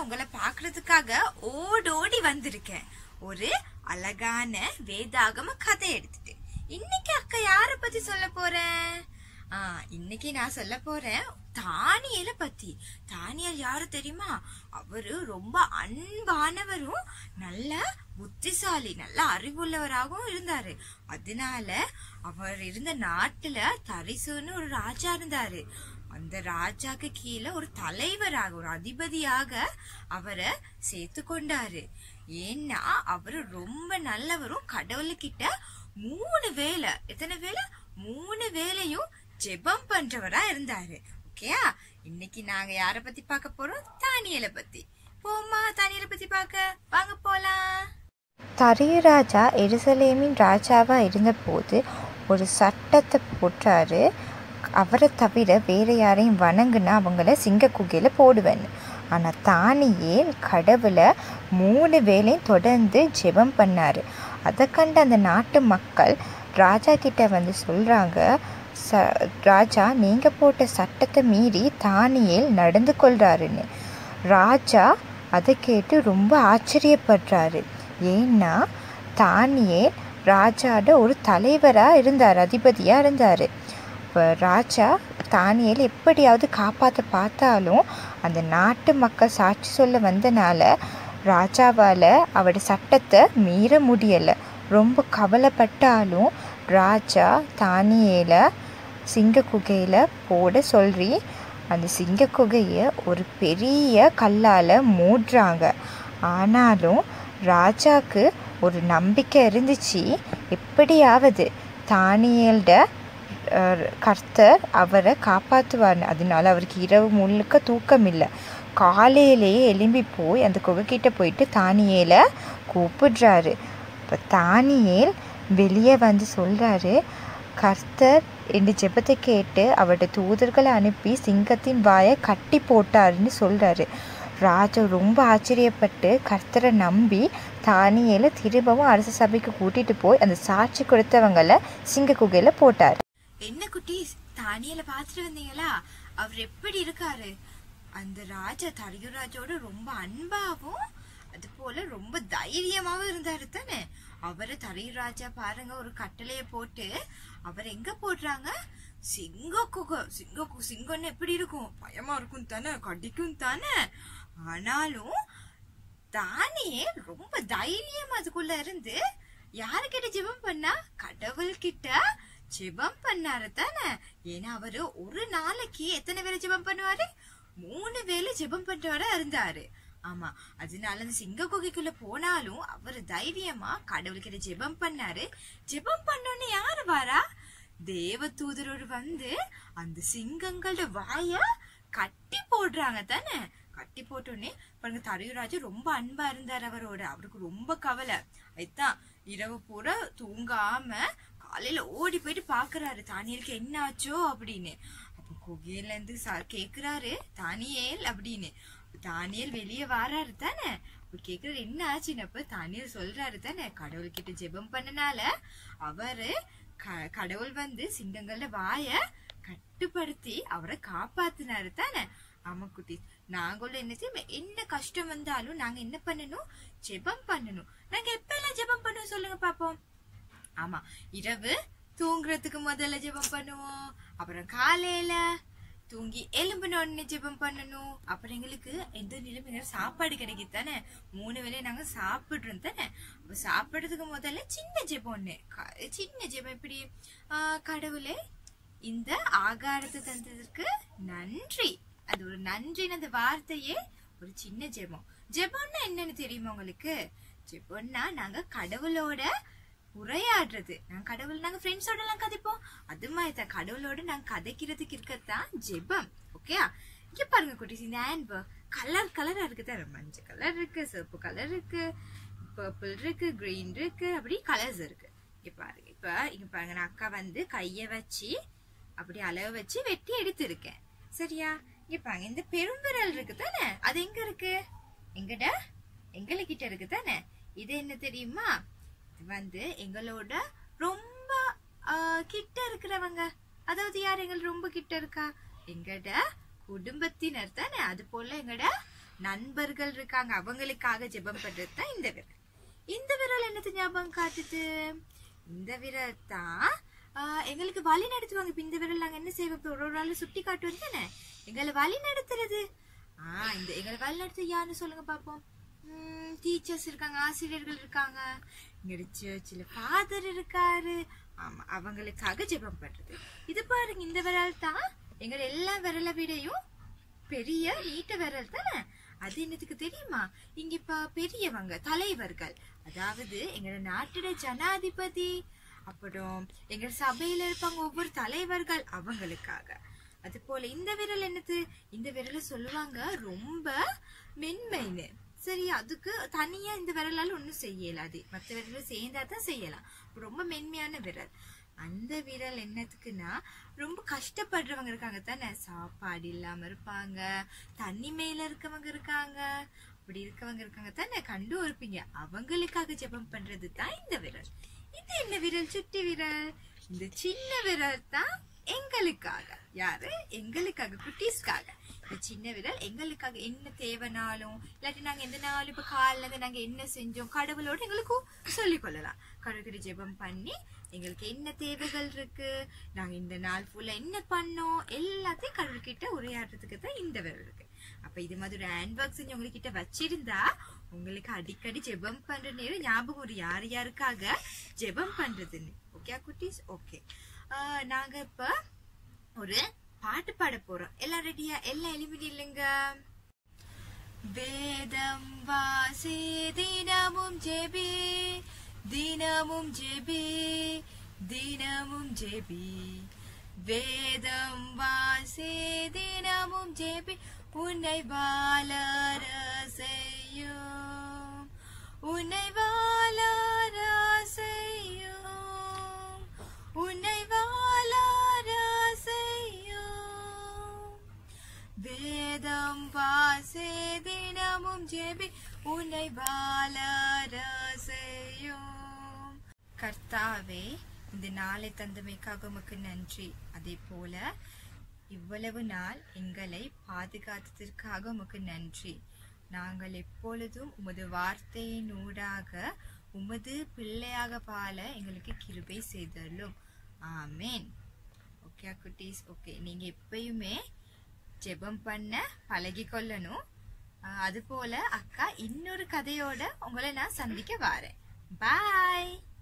உங்களை பாக்குறதுக்காக ஓடோடி வந்திருக்கேன் ஒரு அழகான வேதாகம கதை எடுத்துட்டு இன்னைக்கு அக்கா யார பத்தி சொல்ல போறேன் ஆ இன்னைக்கு நான் சொல்ல போறேன் தானியல பத்தி தானியல் யாரு தெரியுமா அவரு ரொம்ப அன்பானவரும் நல்ல புத்திசாலி நல்ல அறிவுள்ளவராகவும் இருந்தாரு அதனால அவர் இருந்த நாட்டுல தரிசுன்னு ஒரு ராஜா இருந்தாரு அந்த ராஜாக்கு கீழே ஒரு தலைவராக ஒரு அதிபதியாக அவரை சேர்த்து கொண்டாரு ஏன்னா அவரு ரொம்ப நல்லவரும் கடவுள்கிட்ட மூணு வேலை எத்தனை வேலை மூணு வேலையும் ஜெபம் பண்றவரா இருந்தாரு ஓகேயா இன்னைக்கு நாங்க யார பத்தி பார்க்க போறோம் தானியலை பத்தி போமா தானியலை பத்தி பார்க்க வாங்க போலாம் தரியராஜா எருசலேமின் ராஜாவா இருந்தபோது ஒரு சட்டத்தை போட்டாரு அவரை தவிர வேற யாரையும் வணங்குனா அவங்கள சிங்க குகையில போடுவேன்னு ஆனால் தானியேல் கடவுளை மூணு வேளையும் தொடர்ந்து ஜெபம் பண்ணாரு அதை கண்டு அந்த நாட்டு மக்கள் ராஜா கிட்ட வந்து சொல்றாங்க ச ராஜா நீங்க போட்ட சட்டத்தை மீறி தானியேல் நடந்து கொள்றாருன்னு ராஜா அதை கேட்டு ரொம்ப ஆச்சரியப்படுறாரு ஏன்னா தானியேல் ராஜாட ஒரு தலைவராக இருந்தார் அதிபதியாக இருந்தார் இப்போ ராஜா தானியேல் எப்படியாவது காப்பாற்ற பார்த்தாலும் அந்த நாட்டு மக்கள் சாட்சி சொல்ல வந்தனால ராஜாவால் அவரோட சட்டத்தை மீற முடியலை ரொம்ப கவலைப்பட்டாலும் ராஜா தானியேலை சிங்க குகையில் போட சொல்லி அந்த சிங்க குகையை ஒரு பெரிய கல்லால் மூடுறாங்க ஆனாலும் ராஜாக்கு ஒரு நம்பிக்கை இருந்துச்சு எப்படியாவது தானியல்ட அஹ், கர்த்தர் அவரை காப்பாற்றுவார்னு அதனால அவருக்கு இரவு முழுக்க தூக்கம் இல்லை காலையிலேயே எலும்பி போய் அந்த குகைக்கிட்ட போயிட்டு தானியேலை கூப்பிடுறாரு இப்போ தானியேல் வெளியே வந்து சொல்கிறாரு கர்த்தர் இந்த ஜெபத்தை கேட்டு அவருடைய தூதர்களை அனுப்பி சிங்கத்தின் வாயை கட்டி போட்டாருன்னு சொல்கிறாரு ராஜா ரொம்ப ஆச்சரியப்பட்டு கர்த்தரை நம்பி தானியேல திரும்பவும் அரச சபைக்கு கூட்டிட்டு போய் அந்த சாட்சி கொடுத்தவங்கள சிங்க குகையில போட்டார் என்ன குட்டி தானியல பாத்துட்டு வந்தீங்களா அவர் எப்படி இருக்காரு அந்த ராஜா தரியுராஜோட ரொம்ப அன்பாவும் அது போல ரொம்ப தைரியமாவும் இருந்தாரு தானே அவரை தரியுராஜா பாருங்க ஒரு கட்டளைய போட்டு அவர் எங்க போடுறாங்க சிங்க குகை சிங்க கு- சிங்கம்னு எப்படி இருக்கும் பயமா இருக்கும் தானே கடிக்கும் தானே ஆனாலும் தானியே ரொம்ப தைரியம் அதுக்குள்ள இருந்து யாருக்கிட்ட ஜெபம் பண்ணா கடவுள் கிட்ட ஜெபம் பண்ணாரு தானே ஏன்னா அவரு ஒரு நாளைக்கு எத்தனை வேலை ஜெபம் பண்ணுவாரு மூணு வேலை ஜெபம் பண்றவரா இருந்தாரு ஆமா அதனால அந்த சிங்க குகைக்குள்ள போனாலும் அவரு தைரியமா கடவுள்கிட்ட ஜெபம் பண்ணாரு ஜெபம் பண்ணோன்னு யாரு வாரா தேவ தூதரோடு வந்து அந்த சிங்கங்களோட வாய கட்டி போடுறாங்க தானே கட்டி போட்டோன்னே பாருங்க தரையுராஜு ரொம்ப அன்பா இருந்தார் அவரோட அவருக்கு ரொம்ப கவலை அதுதான் இரவு பூரா தூங்காம காலையில ஓடி போயிட்டு பாக்குறாரு தானியலுக்கு என்ன ஆச்சோ அப்படின்னு அப்ப குகையில இருந்து ச- கேக்குறாரு தானியேல் அப்படின்னு தானியல் வெளியே வாராரு தானே அவர் கேக்குறாரு என்ன ஆச்சுன்னப்ப தானியல் சொல்றாரு தானே கடவுள்கிட்ட ஜெபம் பண்ணனால அவரு க- கடவுள் வந்து சிங்கங்கள வாய கட்டுப்படுத்தி அவரை காப்பாத்தினாரு தானே ஆமா குட்டி நாங்களும் என்ன செய்ய என்ன கஷ்டம் வந்தாலும் நாங்க என்ன பண்ணணும் ஜெபம் பண்ணணும் நாங்க எப்ப எல்லாம் ஜெபம் பண்ணுவோம் சொல்லுங்க பாப்போம் ஆமா இரவு தூங்குறதுக்கு முதல்ல ஜெபம் பண்ணுவோம் அப்புறம் காலையில தூங்கி எலும்பின உடனே ஜெபம் பண்ணணும் அப்புறம் எங்களுக்கு எந்த நிலைமையில சாப்பாடு கிடைக்குது தானே மூணு வேளையும் நாங்க சாப்பிடுறோம் தானே அப்ப சாப்பிடுறதுக்கு முதல்ல சின்ன ஜெபம் ஒண்ணு க- சின்ன ஜெபம் எப்படி ஆஹ் கடவுளே இந்த ஆகாரத்தை தந்ததற்கு நன்றி அது ஒரு நன்றின்னு அந்த வார்த்தையே ஒரு சின்ன ஜெபம் ஜெபம்னா என்னன்னு தெரியுமா உங்களுக்கு ஜெபம்னா நாங்க கடவுளோட உரையாடுறது நாங்க கடவுள் நாங்க ஃப்ரெண்ட்ஸோட எல்லாம் கதைப்போம் அது மாதிரி தான் கடவுளோட நாங்க கதைக்கிறதுக்கு இருக்கத்தான் ஜெபம் ஓகே இங்க பாருங்க குட்டீஸ் இந்த ஹேண்ட் கலர் கலரா இருக்கு தான் மஞ்சள் கலர் இருக்கு சிவப்பு கலர் இருக்கு பர்பிள் இருக்கு கிரீன் இருக்கு அப்படி கலர்ஸ் இருக்கு இங்க பாருங்க இப்ப இங்க பாருங்க நான் அக்கா வந்து கைய வச்சு அப்படி அளவு வச்சு வெட்டி எடுத்திருக்கேன் சரியா இங்க பாருங்க இந்த பெரும்பிரல் இருக்கு தானே அது எங்க இருக்கு எங்கட எங்களுக்கிட்ட இருக்கு தானே இது என்ன தெரியுமா இது வந்து எங்களோட ரொம்ப ஆ, கிட்ட இருக்கிறவங்க அதாவது யார் எங்கள் ரொம்ப கிட்ட இருக்கா எங்கட குடும்பத்தினர் தானே அது போல எங்கட நண்பர்கள் இருக்காங்க அவங்களுக்காக ஜெபம் பண்றது தான் இந்த விரல் இந்த விரல் என்னது ஞாபகம் காட்டுது இந்த விரல் தான் ஆஹ், எங்களுக்கு வழி நடத்துவாங்க இப்ப இந்த விரல் நாங்க என்ன செய்வோம் இப்ப ஒரு ஒரு நாள் சுட்டி காட்டுவது தானே எங்களை வழி நடத்துறது ஆஹ் இந்த எங்களை வழி நடத்து யாருன்னு சொல்லுங்க பாப்போம் டீச்சர்ஸ் இருக்காங்க ஆசிரியர்கள் இருக்காங்க இங்க சர்ச்சில் ஃபாதர் இருக்காரு ஆமா அவங்களுக்காக ஜெபம் பண்றது இது பாருங்க இந்த விரல் தான் எங்க எல்லா விரலை விடையும் பெரிய நீட்ட விரல் தானே அது என்னத்துக்கு தெரியுமா இங்க இப்ப பெரியவங்க தலைவர்கள் அதாவது எங்க நாட்டோட ஜனாதிபதி அப்புறம் எங்க சபையில இருப்பாங்க ஒவ்வொரு தலைவர்கள் அவங்களுக்காக அது போல இந்த விரல் என்னது இந்த விரல சொல்லுவாங்க ரொம்ப மென்மைன்னு சரி அதுக்கு தனியா இந்த விரலால ஒண்ணும் செய்யலாது மத்த விரல சேர்ந்தா தான் செய்யலாம் ரொம்ப மென்மையான விரல் அந்த விரல் என்னத்துக்குன்னா ரொம்ப கஷ்டப்படுறவங்க இருக்காங்க தானே சாப்பாடு இல்லாம இருப்பாங்க தண்ணி மேல இருக்கவங்க இருக்காங்க அப்படி இருக்கவங்க இருக்காங்க தானே கண்டு இருப்பீங்க அவங்களுக்காக ஜெபம் பண்றது தான் இந்த விரல் இது என்ன விரல் சுட்டி விரல் இந்த சின்ன விரல் தான் எங்களுக்காக யாரு எங்களுக்காக குட்டீஸ்க்காக இந்த சின்ன விரல் எங்களுக்காக என்ன தேவைனாலும் இல்லாட்டி நாங்க எந்த நாளும் இப்ப காலைல இருந்து நாங்க என்ன செஞ்சோம் கடவுளோட எங்களுக்கும் சொல்லிக் கொள்ளலாம் கடவுள்கிட்ட ஜெபம் பண்ணி எங்களுக்கு என்ன தேவைகள் இருக்கு நாங்க இந்த நாள் ஃபுல்லா என்ன பண்ணோம் எல்லாத்தையும் கடவுள்கிட்ட உரையாடுறதுக்கு தான் இந்த விரல் இருக்கு அப்ப இது மாதிரி ஒரு ஹேண்ட் ஒர்க் செஞ்சு உங்ககிட்ட வச்சிருந்தா உங்களுக்கு அடிக்கடி ஜெபம் பண்ற நேரம் ஞாபகம் ஒரு யார் யாருக்காக ஜெபம் பண்றதுன்னு ஓகே குட்டீஸ் ஓகே நாங்க இப்ப ஒரு பாட்டு பாட போறோம் எல்லாம் ரெடியா எல்லாம் எலிமினி இல்லைங்க வேதம் வாசி தினமும் ஜெபி தினமும் ஜெபி தினமும் ஜெபி வேதம் வாசி தினமும் ஜெபி உன்னை வாழற செய்யும் உன்னை வாழற செய்யும் உன்னை வாழற செய்யும் வேதம் வாசே தினமும் ஜெபி உன்னை வாழற செய்யும் கர்த்தாவே இந்த நாளை தந்தமைக்காக உமக்கு நன்றி அதே போல இவ்வளவு நாள் எங்களை பாதுகாத்ததற்காக உமக்கு நன்றி நாங்கள் எப்பொழுதும் உமது வார்த்தையின் ஊடாக உமது பிள்ளையாக பால எங்களுக்கு கிருபை செய்தள்ளும் ஆமேன் ஓகே குட்டீஸ் ஓகே நீங்க எப்பயுமே ஜெபம் பண்ண பழகி கொள்ளணும் ஆஹ் அது போல அக்கா இன்னொரு கதையோட உங்களை நான் சந்திக்க வாரேன் பாய்